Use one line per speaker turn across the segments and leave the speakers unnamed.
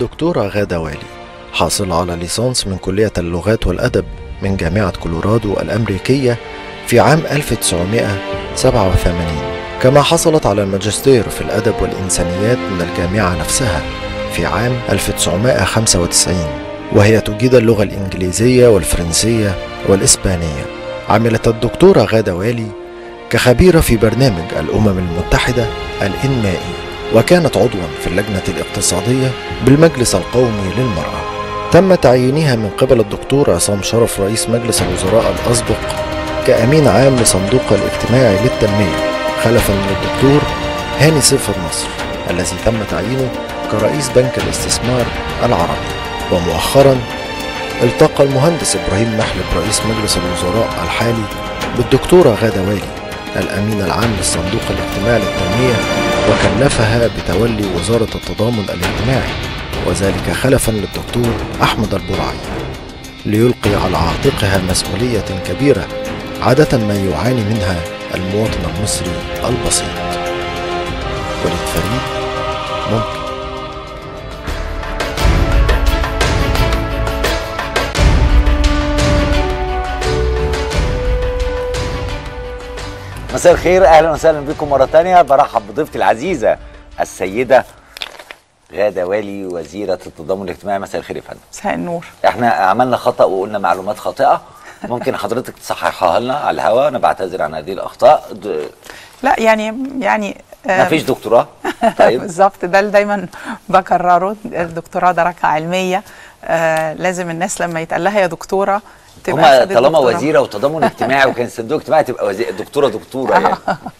الدكتورة غادة والي حاصلة على ليسانس من كلية اللغات والأدب من جامعة كولورادو الأمريكية في عام 1987 كما حصلت على الماجستير في الأدب والإنسانيات من الجامعة نفسها في عام 1995 وهي تجيد اللغة الإنجليزية والفرنسية والإسبانية عملت الدكتورة غادة والي كخبيرة في برنامج الأمم المتحدة الإنمائي وكانت عضوا في اللجنة الاقتصادية بالمجلس القومي للمرأة تم تعيينها من قبل الدكتور عصام شرف رئيس مجلس الوزراء الأسبق كأمين عام لصندوق الاجتماعي للتنمية خلفا من الدكتور هاني سيف النصر الذي تم تعيينه كرئيس بنك الاستثمار العربي ومؤخرا التقى المهندس إبراهيم محلب رئيس مجلس الوزراء الحالي بالدكتورة غادة والي الأمين العام للصندوق الاجتماعي للتنمية وكلفها بتولي وزارة التضامن الاجتماعي وذلك خلفا للدكتور أحمد البرعي ليلقي على عاتقها مسؤولية كبيرة عادة ما يعاني منها المواطن المصري البسيط وليد فريد ممكن
مساء الخير اهلا وسهلا بكم مره تانية برحب بضيفتي العزيزه السيده غاده والي وزيره التضامن الاجتماعي مساء الخير يا فندم
مساء النور
احنا عملنا خطا وقلنا معلومات خاطئه ممكن حضرتك تصححها لنا على الهواء انا بعتذر عن هذه الاخطاء د-
لا يعني يعني
ما فيش دكتوراه طيب
بالظبط ده اللي دايما بكرره الدكتوراه درجه علميه آه لازم الناس لما يتقال لها يا دكتوره تبقى
هما
خدت
طالما
دكتوراه.
وزيره وتضامن اجتماعي وكان صندوق اجتماعي تبقى وزير دكتوره دكتوره يعني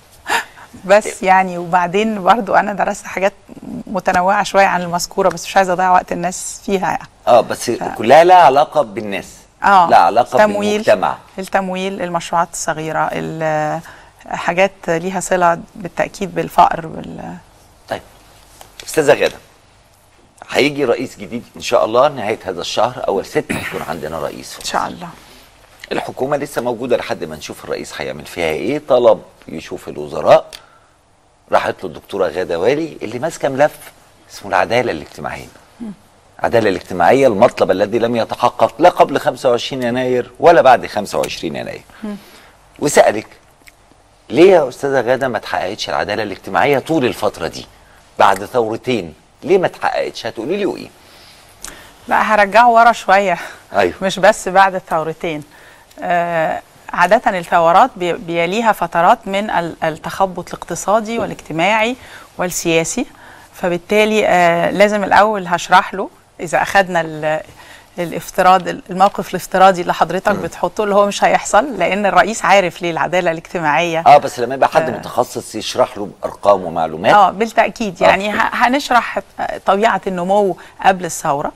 بس يعني وبعدين برضو انا درست حاجات متنوعه شويه عن المذكوره بس مش عايزه اضيع وقت الناس فيها يعني
اه بس كلها لها علاقه بالناس
اه
لا علاقه
تمويل
بالمجتمع
التمويل المشروعات الصغيره ال- حاجات ليها صله بالتاكيد بالفقر وال
طيب استاذه غاده هيجي رئيس جديد ان شاء الله نهايه هذا الشهر اول ست هيكون عندنا رئيس
ان شاء الله
الحكومه لسه موجوده لحد ما نشوف الرئيس هيعمل فيها ايه طلب يشوف الوزراء راحت له الدكتوره غاده والي اللي ماسكه ملف اسمه العداله الاجتماعيه العداله الاجتماعيه المطلب الذي لم يتحقق لا قبل 25 يناير ولا بعد 25 يناير وسالك ليه يا استاذه غاده ما تحققتش العداله الاجتماعيه طول الفتره دي بعد ثورتين ليه ما تحققتش هتقولي لي ايه
لا هرجعه ورا شويه
ايوه
مش بس بعد الثورتين آه عادة الثورات بي- بيليها فترات من ال- التخبط الاقتصادي والاجتماعي والسياسي فبالتالي آه لازم الأول هشرح له إذا أخذنا ال- الافتراض الموقف الافتراضي اللي حضرتك بتحطه اللي هو مش هيحصل لأن الرئيس عارف ليه العدالة الاجتماعية
اه بس لما يبقى حد
آه.
متخصص يشرح له بارقام ومعلومات
اه بالتاكيد
آه.
يعني ه- هنشرح طبيعه النمو قبل الثوره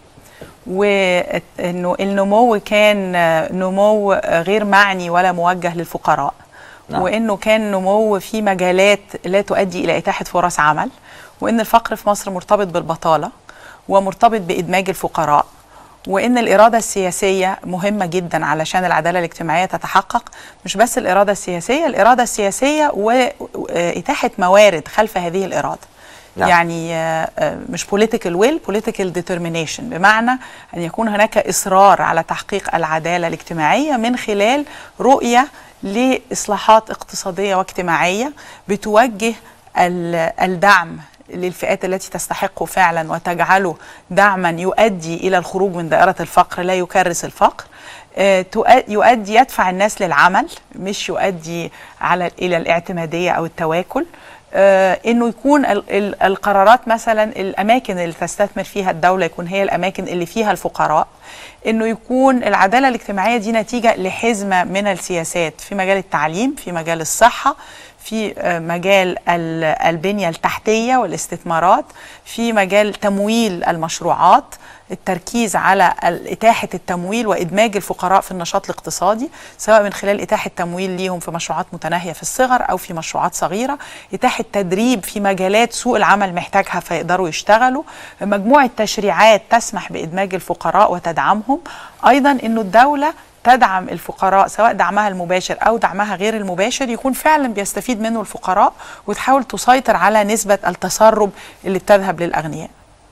وانه النمو كان نمو غير معني ولا موجه للفقراء
نعم.
وانه كان نمو في مجالات لا تؤدي الى اتاحه فرص عمل وان الفقر في مصر مرتبط بالبطاله ومرتبط بادماج الفقراء وان الاراده السياسيه مهمه جدا علشان العداله الاجتماعيه تتحقق مش بس الاراده السياسيه الاراده السياسيه واتاحه موارد خلف هذه الاراده
نعم.
يعني آه، آه، مش political will political determination بمعنى أن يكون هناك إصرار على تحقيق العدالة الاجتماعية من خلال رؤية لإصلاحات اقتصادية واجتماعية بتوجه ال- الدعم للفئات التي تستحقه فعلا وتجعله دعما يؤدي إلى الخروج من دائرة الفقر لا يكرس الفقر آه، تؤ- يؤدي يدفع الناس للعمل مش يؤدي على الى الاعتماديه او التواكل آه، انه يكون ال- ال- القرارات مثلا الاماكن اللي تستثمر فيها الدوله يكون هي الاماكن اللي فيها الفقراء انه يكون العداله الاجتماعيه دي نتيجه لحزمه من السياسات في مجال التعليم في مجال الصحه في آه، مجال ال- البنيه التحتيه والاستثمارات في مجال تمويل المشروعات التركيز على ال- إتاحة التمويل وإدماج الفقراء في النشاط الاقتصادي سواء من خلال إتاحة تمويل ليهم في مشروعات متناهية في الصغر أو في مشروعات صغيرة إتاحة تدريب في مجالات سوق العمل محتاجها فيقدروا يشتغلوا مجموعة تشريعات تسمح بإدماج الفقراء وتدعمهم أيضا أنه الدولة تدعم الفقراء سواء دعمها المباشر او دعمها غير المباشر يكون فعلا بيستفيد منه الفقراء وتحاول تسيطر على نسبه التسرب اللي بتذهب للاغنياء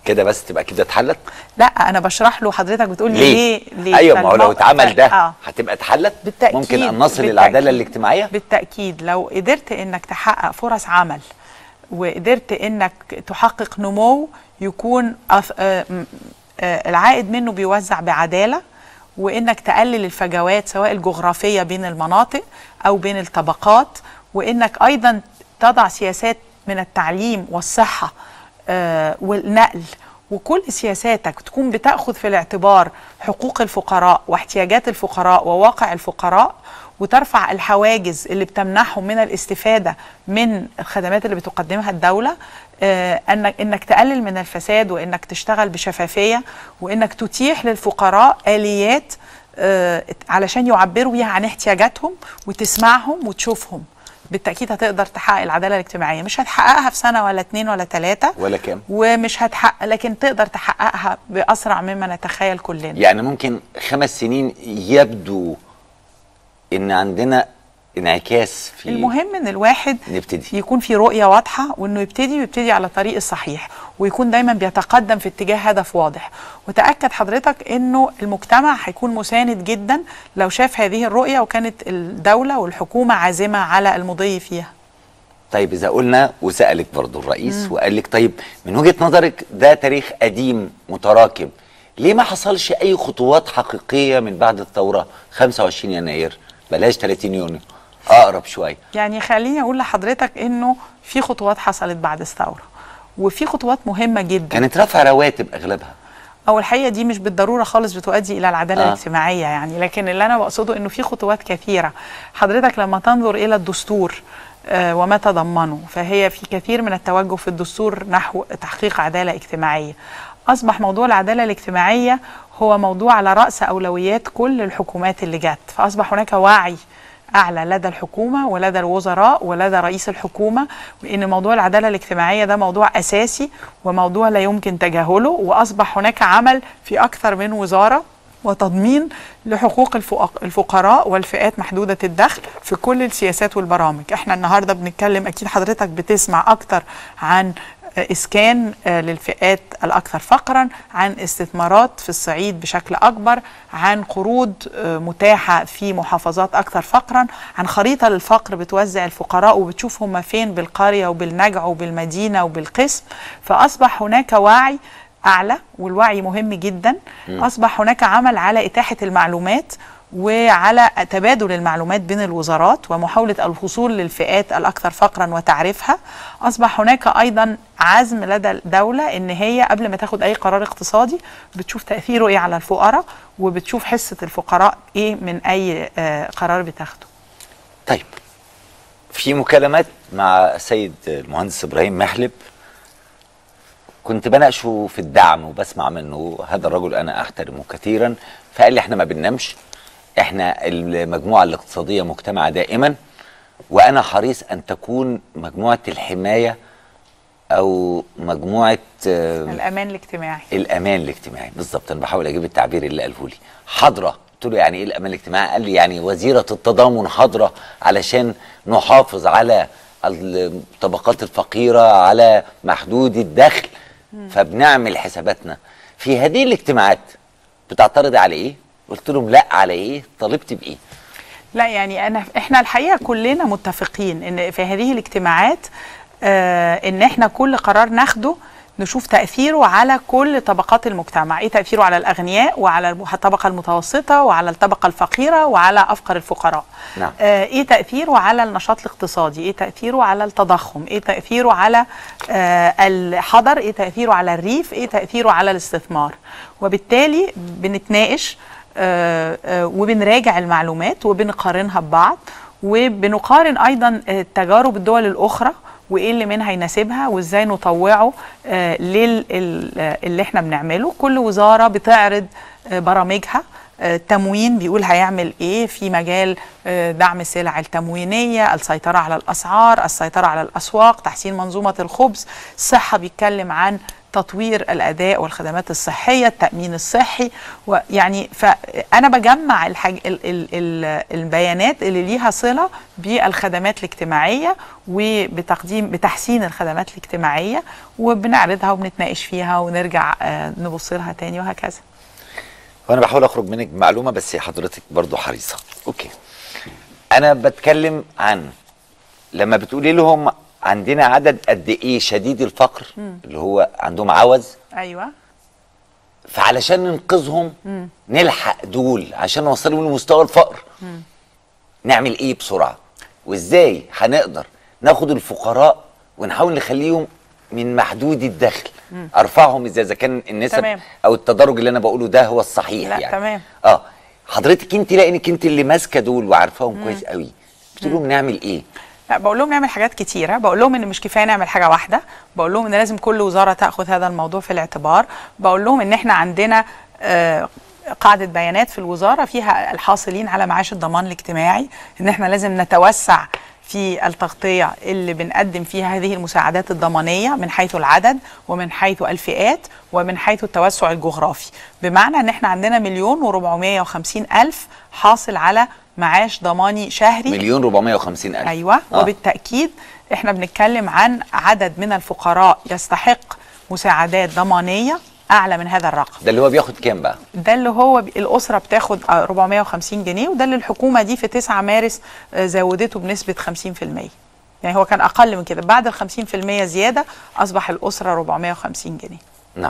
كده بس تبقى كده اتحلت
لا انا بشرح له حضرتك بتقول لي
ليه؟
ليه ليه
ايوه ما هو لو
فالموقف-
اتعمل ده
آه.
هتبقى اتحلت
بالتأكيد
ممكن ان نصل
بالتأكيد.
للعداله الاجتماعيه
بالتأكيد لو قدرت انك تحقق فرص عمل وقدرت انك تحقق نمو يكون أف... آه، م- آه، العائد منه بيوزع بعدالة وانك تقلل الفجوات سواء الجغرافية بين المناطق او بين الطبقات وانك ايضا تضع سياسات من التعليم والصحة آه، والنقل وكل سياساتك تكون بتاخذ في الاعتبار حقوق الفقراء واحتياجات الفقراء وواقع الفقراء وترفع الحواجز اللي بتمنعهم من الاستفاده من الخدمات اللي بتقدمها الدوله آه، انك انك تقلل من الفساد وانك تشتغل بشفافيه وانك تتيح للفقراء اليات آه، علشان يعبروا بيها عن احتياجاتهم وتسمعهم وتشوفهم بالتاكيد هتقدر تحقق العداله الاجتماعيه مش هتحققها في سنه ولا اتنين ولا تلاته
ولا كام
ومش هتحقق لكن تقدر تحققها باسرع مما نتخيل كلنا
يعني ممكن خمس سنين يبدو ان عندنا انعكاس في
المهم ان الواحد
نبتدي
يكون في رؤيه واضحه وانه يبتدي ويبتدي على الطريق الصحيح ويكون دايما بيتقدم في اتجاه هدف واضح وتاكد حضرتك انه المجتمع هيكون مساند جدا لو شاف هذه الرؤيه وكانت الدوله والحكومه عازمه على المضي فيها
طيب اذا قلنا وسالك برضو الرئيس وقال لك طيب من وجهه نظرك ده تاريخ قديم متراكم ليه ما حصلش اي خطوات حقيقيه من بعد الثوره 25 يناير بلاش 30 يونيو اقرب شويه
يعني خليني اقول لحضرتك انه في خطوات حصلت بعد الثوره وفي خطوات مهمه جدا
كانت رفع رواتب اغلبها
او الحقيقه دي مش بالضروره خالص بتؤدي الى العداله
آه.
آه. الاجتماعيه يعني لكن اللي انا بقصده انه في خطوات كثيره حضرتك لما تنظر الى الدستور آه، وما تضمنه فهي في كثير من التوجه في الدستور نحو تحقيق عداله اجتماعيه اصبح موضوع العداله الاجتماعيه هو موضوع على راس اولويات كل الحكومات اللي جت فاصبح هناك وعي اعلى لدى الحكومه ولدى الوزراء ولدى رئيس الحكومه بان موضوع العداله الاجتماعيه ده موضوع اساسي وموضوع لا يمكن تجاهله واصبح هناك عمل في اكثر من وزاره وتضمين لحقوق الفق- الفقراء والفئات محدودة الدخل في كل السياسات والبرامج احنا النهاردة بنتكلم اكيد حضرتك بتسمع اكتر عن آه، اسكان آه، للفئات الاكثر فقرا عن استثمارات في الصعيد بشكل اكبر عن قروض آه، متاحه في محافظات اكثر فقرا عن خريطه للفقر بتوزع الفقراء وبتشوف هم فين بالقريه وبالنجع وبالمدينه وبالقسم فاصبح هناك وعي اعلى والوعي مهم جدا اصبح هناك عمل على اتاحه المعلومات وعلى تبادل المعلومات بين الوزارات ومحاوله الوصول للفئات الاكثر فقرا وتعريفها اصبح هناك ايضا عزم لدى الدوله ان هي قبل ما تاخد اي قرار اقتصادي بتشوف تاثيره ايه على الفقراء وبتشوف حصه الفقراء ايه من اي آه، قرار بتاخده
طيب في مكالمات مع السيد المهندس ابراهيم محلب كنت بناقشه في الدعم وبسمع منه هذا الرجل انا احترمه كثيرا فقال لي احنا ما بننامش احنا المجموعه الاقتصاديه مجتمعه دائما وانا حريص ان تكون مجموعه الحمايه او مجموعه آه،
الامان الاجتماعي
الامان الاجتماعي بالظبط انا بحاول اجيب التعبير اللي قاله لي حاضره قلت له يعني ايه الامان الاجتماعي قال لي يعني وزيره التضامن حاضره علشان نحافظ على الطبقات الفقيره على محدود الدخل فبنعمل حساباتنا في هذه الاجتماعات بتعترضي على ايه قلت لهم لا على ايه طالبت بايه
لا يعني انا احنا الحقيقه كلنا متفقين ان في هذه الاجتماعات آه ان احنا كل قرار ناخده نشوف تاثيره على كل طبقات المجتمع ايه تاثيره على الاغنياء وعلى الطبقه المتوسطه وعلى الطبقه الفقيره وعلى افقر الفقراء
نعم.
آه ايه تاثيره على النشاط الاقتصادي ايه تاثيره على التضخم ايه تاثيره على آه الحضر ايه تاثيره على الريف ايه تاثيره على الاستثمار وبالتالي بنتناقش آه، آه، وبنراجع المعلومات وبنقارنها ببعض وبنقارن ايضا آه، تجارب الدول الاخرى وايه اللي منها يناسبها وازاي نطوعه آه، لل ال- آه، اللي احنا بنعمله كل وزاره بتعرض آه، برامجها آه، تموين بيقول هيعمل ايه في مجال آه، دعم السلع التموينيه السيطره على الاسعار السيطره على الاسواق تحسين منظومه الخبز الصحه بيتكلم عن تطوير الاداء والخدمات الصحيه التامين الصحي ويعني فانا بجمع الحاج ال ال ال البيانات اللي ليها صله بالخدمات الاجتماعيه وبتقديم بتحسين الخدمات الاجتماعيه وبنعرضها وبنتناقش فيها ونرجع آه، نبص لها تاني وهكذا
وانا بحاول اخرج منك بمعلومه بس حضرتك برضو حريصه اوكي انا بتكلم عن لما بتقولي لهم عندنا عدد قد ايه شديد الفقر اللي هو عندهم عوز
ايوه
فعلشان ننقذهم نلحق دول عشان نوصلهم لمستوى الفقر نعمل ايه بسرعه وازاي هنقدر ناخد الفقراء ونحاول نخليهم من محدود الدخل ارفعهم ازاي اذا كان النسب
تمام.
او التدرج اللي انا بقوله ده هو الصحيح
لا،
يعني
تمام.
اه حضرتك انت لانك انت اللي ماسكه دول وعارفاهم كويس قوي بتقول لهم نعمل ايه
لا بقول لهم نعمل حاجات كتيرة بقول لهم ان مش كفاية نعمل حاجة واحدة بقول لهم ان لازم كل وزارة تاخذ هذا الموضوع في الاعتبار بقول لهم ان احنا عندنا آه، قاعدة بيانات في الوزارة فيها الحاصلين على معاش الضمان الاجتماعي ان احنا لازم نتوسع في التغطية اللي بنقدم فيها هذه المساعدات الضمانية من حيث العدد ومن حيث الفئات ومن حيث التوسع الجغرافي بمعنى ان احنا عندنا مليون وربعمية وخمسين ألف حاصل على معاش ضماني شهري
مليون 450 الف
ايوه
آه.
وبالتاكيد احنا بنتكلم عن عدد من الفقراء يستحق مساعدات ضمانيه اعلى من هذا الرقم
ده اللي هو بياخد كام بقى
ده اللي هو ب- الاسره بتاخد آه، 450 جنيه وده اللي الحكومه دي في 9 مارس آه، زودته بنسبه 50% يعني هو كان اقل من كده بعد ال 50% زياده اصبح الاسره 450 جنيه
نعم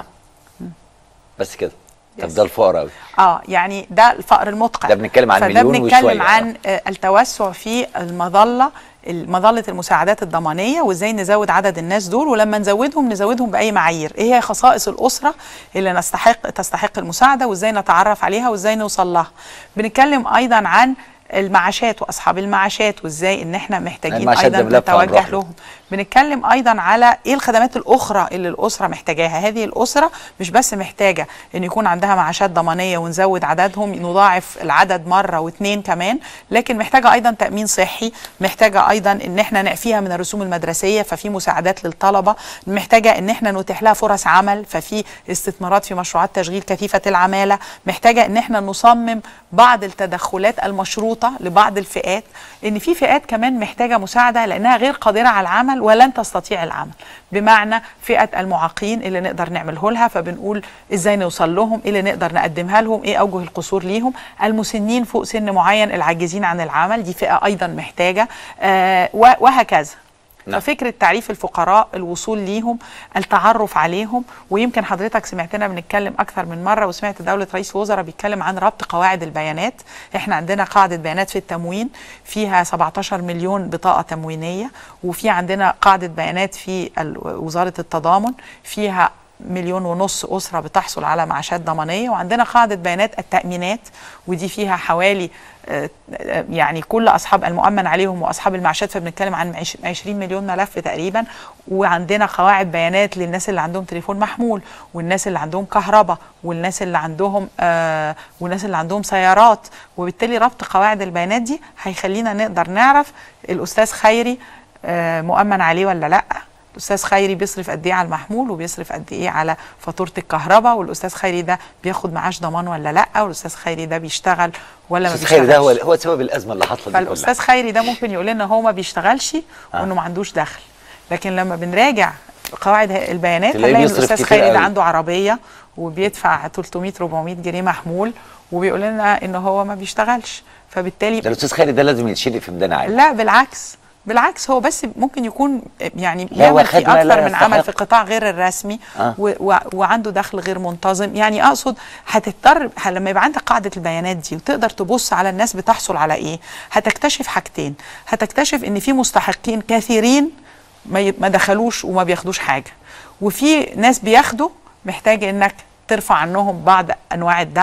بس كده طب
يس.
ده الفقراء قوي
اه يعني ده الفقر المدقع
ده بنتكلم عن
فده
مليون
بنتكلم
وشوية،
عن آه، التوسع في المظله مظله المساعدات الضمانيه وازاي نزود عدد الناس دول ولما نزودهم نزودهم باي معايير ايه هي خصائص الاسره اللي نستحق تستحق المساعده وازاي نتعرف عليها وازاي نوصل لها بنتكلم ايضا عن المعاشات واصحاب المعاشات وازاي ان احنا محتاجين
المعاشات
ايضا
ده ملف هنروح
نتوجه
له.
لهم بنتكلم ايضا على ايه الخدمات الاخرى اللي الاسره محتاجاها هذه الاسره مش بس محتاجه ان يكون عندها معاشات ضمانيه ونزود عددهم نضاعف العدد مره واثنين كمان لكن محتاجه ايضا تامين صحي محتاجه ايضا ان احنا نعفيها من الرسوم المدرسيه ففي مساعدات للطلبه محتاجه ان احنا نتيح لها فرص عمل ففي استثمارات في مشروعات تشغيل كثيفه العماله محتاجه ان احنا نصمم بعض التدخلات المشروطه لبعض الفئات ان في فئات كمان محتاجه مساعده لانها غير قادره على العمل ولن تستطيع العمل بمعنى فئه المعاقين اللي نقدر نعمله لها فبنقول ازاي نوصل لهم ايه اللي نقدر نقدمها لهم ايه اوجه القصور ليهم المسنين فوق سن معين العاجزين عن العمل دي فئه ايضا محتاجه آه و- وهكذا
نعم.
ففكرة تعريف الفقراء الوصول ليهم التعرف عليهم ويمكن حضرتك سمعتنا بنتكلم أكثر من مرة وسمعت دولة رئيس الوزراء بيتكلم عن ربط قواعد البيانات احنا عندنا قاعدة بيانات في التموين فيها 17 مليون بطاقة تموينية وفي عندنا قاعدة بيانات في ال- وزارة التضامن فيها مليون ونص أسرة بتحصل على معاشات ضمانية وعندنا قاعدة بيانات التأمينات ودي فيها حوالي آه، آه، يعني كل أصحاب المؤمن عليهم وأصحاب المعاشات فبنتكلم عن عش- 20 مليون ملف تقريبا وعندنا قواعد بيانات للناس اللي عندهم تليفون محمول والناس اللي عندهم كهرباء والناس اللي عندهم آه والناس اللي عندهم سيارات وبالتالي ربط قواعد البيانات دي هيخلينا نقدر نعرف الأستاذ خيري آه مؤمن عليه ولا لأ الاستاذ خيري بيصرف قد ايه على المحمول وبيصرف قد ايه على فاتوره الكهرباء والاستاذ خيري ده بياخد معاش ضمان ولا لا والاستاذ خيري ده بيشتغل ولا ما
استاذ خيري
بيشتغلش
ده هو هو سبب الازمه اللي حاصله دي
فالاستاذ
كلها
خيري ده ممكن يقول لنا هو ما بيشتغلش وانه ما عندوش دخل لكن لما بنراجع قواعد البيانات
تلاقيه
هنلاقي
بيصرف
الاستاذ
كتير
خيري ده
قوي.
عنده عربيه وبيدفع 300 400 جنيه محمول وبيقول لنا ان هو ما بيشتغلش فبالتالي
ده الاستاذ خيري ده لازم يتشيل في ميدان عام
لا بالعكس بالعكس هو بس ممكن يكون يعني
لا،
بيعمل
واخد
في
ما لا
اكثر من عمل
يستحق.
في القطاع غير الرسمي
آه.
و و وعنده دخل غير منتظم يعني اقصد هتضطر ه- لما يبقى عندك قاعده البيانات دي وتقدر تبص على الناس بتحصل على ايه هتكتشف حاجتين هتكتشف ان في مستحقين كثيرين ما ي- ما دخلوش وما بياخدوش حاجه وفي ناس بياخدوا محتاج انك ترفع عنهم بعض انواع الدعم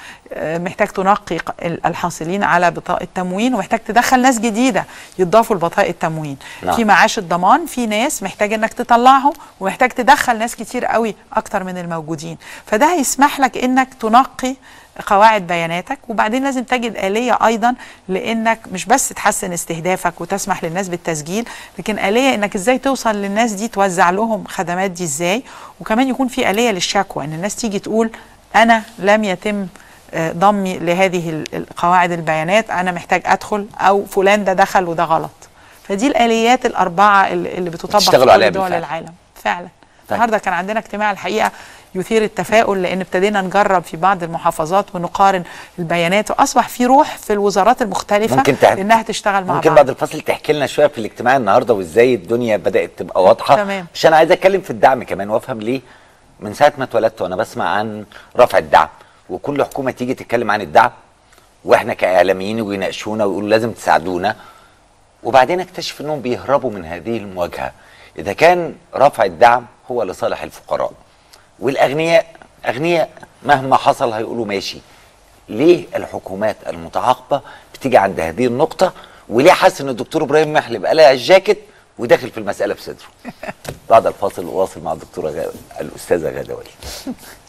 آه، محتاج تنقي ق- ال- الحاصلين على بطاقه تموين ومحتاج تدخل ناس جديده يضافوا لبطاقه التموين
نعم.
في معاش الضمان في ناس محتاج انك تطلعهم ومحتاج تدخل ناس كتير قوي اكتر من الموجودين فده هيسمح لك انك تنقي قواعد بياناتك وبعدين لازم تجد آلية أيضا لأنك مش بس تحسن استهدافك وتسمح للناس بالتسجيل لكن آلية أنك إزاي توصل للناس دي توزع لهم خدمات دي إزاي وكمان يكون في آلية للشكوى أن الناس تيجي تقول أنا لم يتم آه، ضمي لهذه ال- ال- قواعد البيانات أنا محتاج أدخل أو فلان ده دخل وده غلط فدي الآليات الأربعة اللي اللي بتطبق في
بتشتغلوا
كل
عليها
دول
بالفعل.
العالم فعلا
طيب.
النهارده كان عندنا اجتماع الحقيقه يثير التفاؤل لان ابتدينا نجرب في بعض المحافظات ونقارن البيانات واصبح في روح في الوزارات المختلفه
ممكن تع-
انها تشتغل مع
ممكن
بعض
بعد الفصل تحكي لنا شويه في الاجتماع النهارده وازاي الدنيا بدات تبقى واضحه
تمام.
عشان عايز اتكلم في الدعم كمان وافهم ليه من ساعه ما اتولدت وانا بسمع عن رفع الدعم وكل حكومه تيجي تتكلم عن الدعم واحنا كاعلاميين ويناقشونا ويقولوا لازم تساعدونا وبعدين اكتشف انهم بيهربوا من هذه المواجهه اذا كان رفع الدعم هو لصالح الفقراء والاغنياء اغنياء مهما حصل هيقولوا ماشي ليه الحكومات المتعاقبه بتيجي عند هذه النقطه وليه حاسس ان الدكتور ابراهيم محلب قلع الجاكيت وداخل في المساله بصدره بعد الفاصل اواصل مع الدكتوره غا... الاستاذه غاده ولي